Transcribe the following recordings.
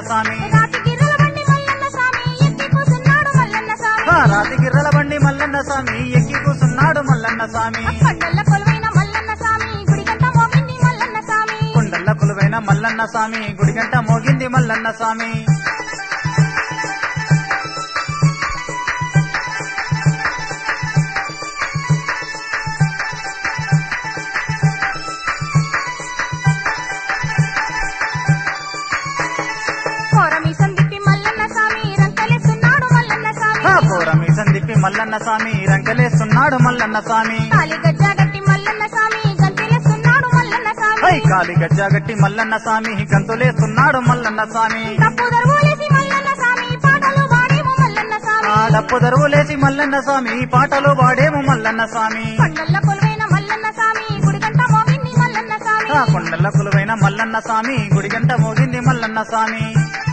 స్వామి రాతి గిర్రల బండి మల్లన్న స్వామి ఎక్కి కూసున్నాడు మల్లన్న స్వామి ఆ రాతి గిర్రల బండి మల్లన్న స్వామి ఎక్కి కూసున్నాడు మల్లన్న స్వామి కొండల్ల కొలువైన మల్లన్న స్వామి గుడిగంట మోగింది మల్లన్న స్వామి కొండల్ల కొలువైన మల్లన్న స్వామి గుడిగంట మోగింది మల్లన్న స్వామి కోరమీసం తిప్పి మల్లన్న స్వామి రంకలేస్తున్నాడు మల్లన్న స్వామి ఆ పూరమి సందిప్పి మల్లన్న స్వామి రంకలేస్తున్నాడు మల్లన్న స్వామి తాలి గజ్జ గట్టి మల్లన్న స్వామి గంతిలేస్తున్నాడు మల్లన్న స్వామి హై కాలి గజ్జాగట్టి మల్లన్న స్వామి గంతులేస్తున్నాడు మల్లన్న స్వామి తప్పు దరువులేసి మల్లన్న స్వామి పాటలు పాడేమో మల్లన్న స్వామి ఆ డప్పు దరువులేసి మల్లన్న స్వామి పాటలు పాడేము మల్లన్న స్వామి కొండల్ల కొలువైన మల్లన్న స్వామి గుడిగంట మోగింది మల్లన్న స్వామి ఆ కొండల కొలువైన మల్లన్న స్వామి గుడిగంట మోగింది మల్లన్న స్వామి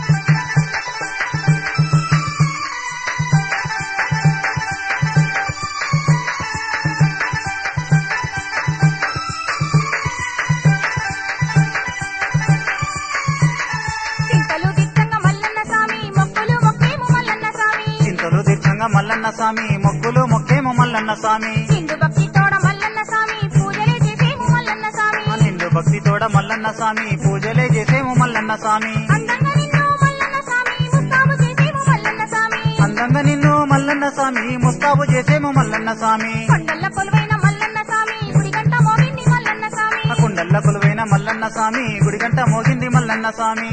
చింతలు దిట్టంగా మల్లన్న స్వామి మొక్కులు మొక్కేమో మల్లన్న స్వామి చింతలు దీర్ఘంగా మల్లన్న స్వామి మొక్కులు మొక్కేము మల్లన్న స్వామి సింధు భక్తి తోడ మల్లన్న స్వామి పూజలే చేసేమో మల్లన్న స్వామి ఆ నిండు భక్తి తోడ మల్లన్న స్వామి పూజలే చేసేము మల్లన్న స్వామి అందంగా నిన్ను మల్లన్న స్వామి ముస్తాబు చేసేమో మల్లన్న స్వామి అందంగా నిన్ను మల్లన్న స్వామి ముస్తాబు చేసేము మల్లన్న స్వామి కొండల్ల కొలువైన మల్లన్న స్వామి గుడిగంట మోగింది మల్లన్న స్వామి ఆ కొండల్ల కొలువైన మల్లన్న స్వామి గుడిగంట మోగింది మల్లన్న స్వామి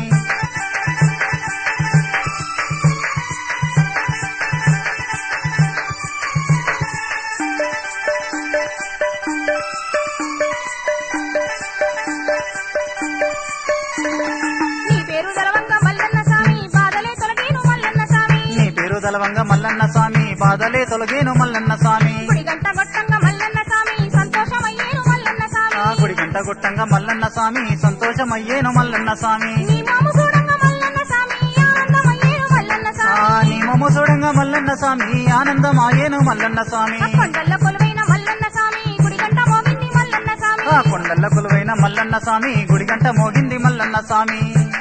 నీ పేరు దళవంగా మల్లన్న స్వామి బాధలే తొలగేను మల్లన్న స్వామి నీ పేరు తలవంగ మల్లన్న స్వామి బాధలే తొలగేను మల్లన్న స్వామి గుడిగంట గొట్టంగా మల్లన్న స్వామి సంతోషమయ్యేను మల్లన్న స్వామి ఆ గుడి గంట గుట్టంగా మల్లన్న స్వామి సంతోషమయ్యేను మల్లన్న స్వామి నీ మాము చూడంగా మల్లన్న స్వామి ఆనందమయ్యేను మల్లన్న ఆ స్వామి నీ మొమ్మ చూడంగా మల్లన్న స్వామి ఆనందమాయేను మల్లన్న స్వామి ఆ కొండల్ల కొలువైన మల్లన్న స్వామి గుడిగంట మోగింది మల్లన్న స్వామి ఆ కొండల్ల కొలువైన మల్లన్న స్వామి గుడి గంట మోగింది మల్లన్న స్వామి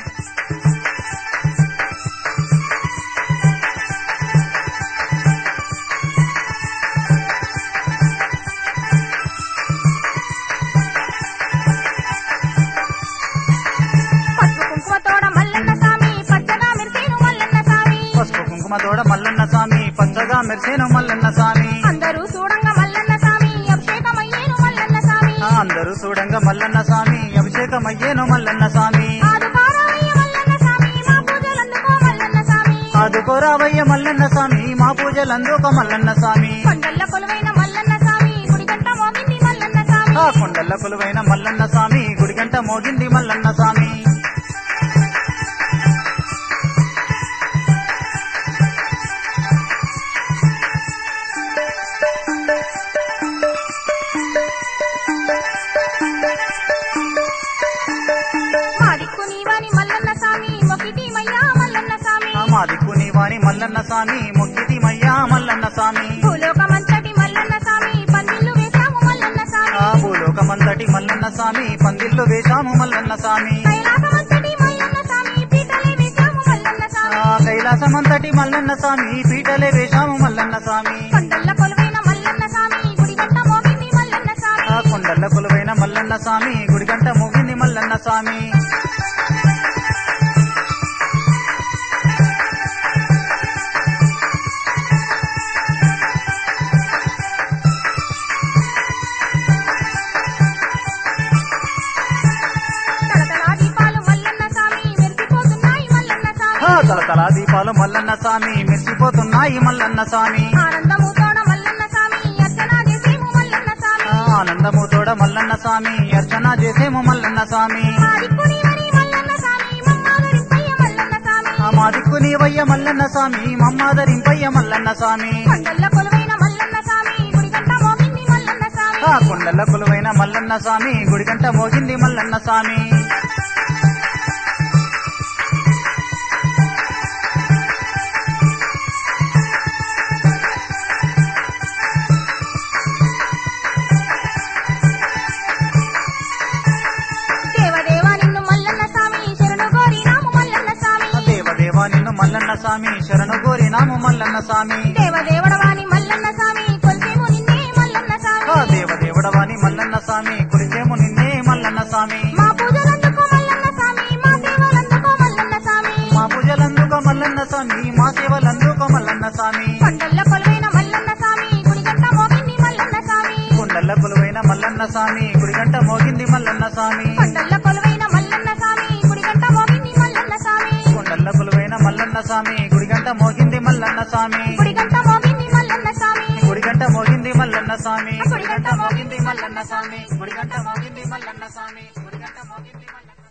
పసుపు కుంకుమ తోడ మల్లన్న స్వామి పచ్చగా మెరిసేను మల్లన్న స్వామి పసుపు కుంకుమ తోడ మల్లన్న స్వామి పచ్చగా మెరిసేను మల్లన్న స్వామి అందరూ చూడంగా మల్లన్న స్వామి అభిషేకమయ్యేను మల్లన్న స్వామి ఆ అందరూ చూడంగా మల్లన్న స్వామి అభిషేకమయ్యేను మల్లన్న స్వామి ఆదుకోరావయ్య మల్లన్న స్వామి మా పూజలందుకో మల్లన్న స్వామి ఆదుకోరావయ్య మల్లన్న స్వామి మా పూజలందుక మల్లన్న స్వామి కొండల్ల కొలువైన మల్లన్న స్వామి గుడిగంట మోగింది మల్లన్న స్వామి ఆ కొండల్ల కొలువైన మల్లన్న స్వామి గుడి గంట మోగింది మల్లన్న స్వామి మా దిక్కు నీవాని మల్లన్న స్వామి మొక్కిటి మయ్యా మల్లన్న స్వామి ఆ మా దిక్కు నీవాని మల్లన్న స్వామి మొక్కితి మయ్యా మల్లన్న స్వామి భూలోకమంతటి మల్లన్న స్వామి పందిళ్ళు వేశాము మల్లన్న స్వామి ఆ భూలోకమంతటి మల్లన్న స్వామి పందిళ్ళు వేశాము మల్లన్న స్వామి కైలాసమంతటి మల్లన్న స్వామి పీటలే వేశాము మల్లన్న స్వామి ఆ కైలాసమంతటి మల్లన్న స్వామి పీటలే వేశాము మల్లన్న స్వామి కొండల్ల కొలువైన మల్లన్న స్వామి గుడిగంట మోగింది మల్లన్న స్వామి ఆ కొండల్ల కొలువైన మల్లన్న స్వామి గుడి గంట మోగింది మల్లన్న స్వామి తలతలా దీపాలు మల్లన్న స్వామి మెరిసిపోతున్నాయి మల్లన్న స్వామి ఆ తలతల దీపాలు మల్లన్న స్వామి మెరిసిపోతున్నాయి మల్లన్న స్వామి ఆనందము తోడ మల్లన్న స్వామి అర్చన చేసేము మల్లన్న స్వామి ఆ ఆనందము తోడ మల్లన్న స్వామి అర్చన చేసేము మల్లన్న స్వామి మా దిక్కు నీవని మల్లన్న స్వామి మమ్మాదరింపయ్య మల్లన్న స్వామి ఆ మా దిక్కు నీవయ్య మల్లన్న స్వామి మమ్మాదరింపయ్య మల్లన్న స్వామి కొండల్ల కొలువైన మల్లన్న స్వామి గుడిగంట మోగింది మల్లన్న స్వామి ఆ కొండల కొలువైన మల్లన్న స్వామి గుడి గంట మోగింది మల్లన్న స్వామి దేవదేవ నిన్ను మల్లన్న స్వామి శరణు కోరినాము మల్లన్న స్వామి కొలిచినాము మల్లన్న స్వామి దేవదేవడవాని మల్లన్న స్వామి కొలిసేము నిన్నే మల్లన్న ఆ స్వామి దేవదేవుడవాని మల్లన్న స్వామి కొలిచేము నిన్నే మల్లన్న స్వామి మా పూజలందుకో మల్లన్న స్వామి మా సేవలందుకో మల్లన్న స్వామి మా పూజలందుకో మల్లన్న స్వామి మా సేవలందుకో మల్లన్న స్వామి కొండల్ల కొలువైన మల్లన్న స్వామి గుడిగంట మోగింది మల్లన్న స్వామి కొండల్ల కొలువైన మల్లన్న స్వామి గుడిగంట మోగింది మల్లన్న స్వామి కొండల్ల కొలువైన మల్లన్న స్వామి గుడిగంట మోగింది మల్లన్న స్వామి కొండల్ల కొలువైన మల్లన్న స్వామి గుడిగంట మోగింది మల్లన్న స్వామి గుడిగంట మోగింది మల్లన్న స్వామి గుడిగంట మోగింది మల్లన్న స్వామి గుడిగంట మోగింది మల్లన్న స్వామి గుడిగంట మోగింది మల్లన్న స్వామి గుడిగంట మోగింది మల్లన్న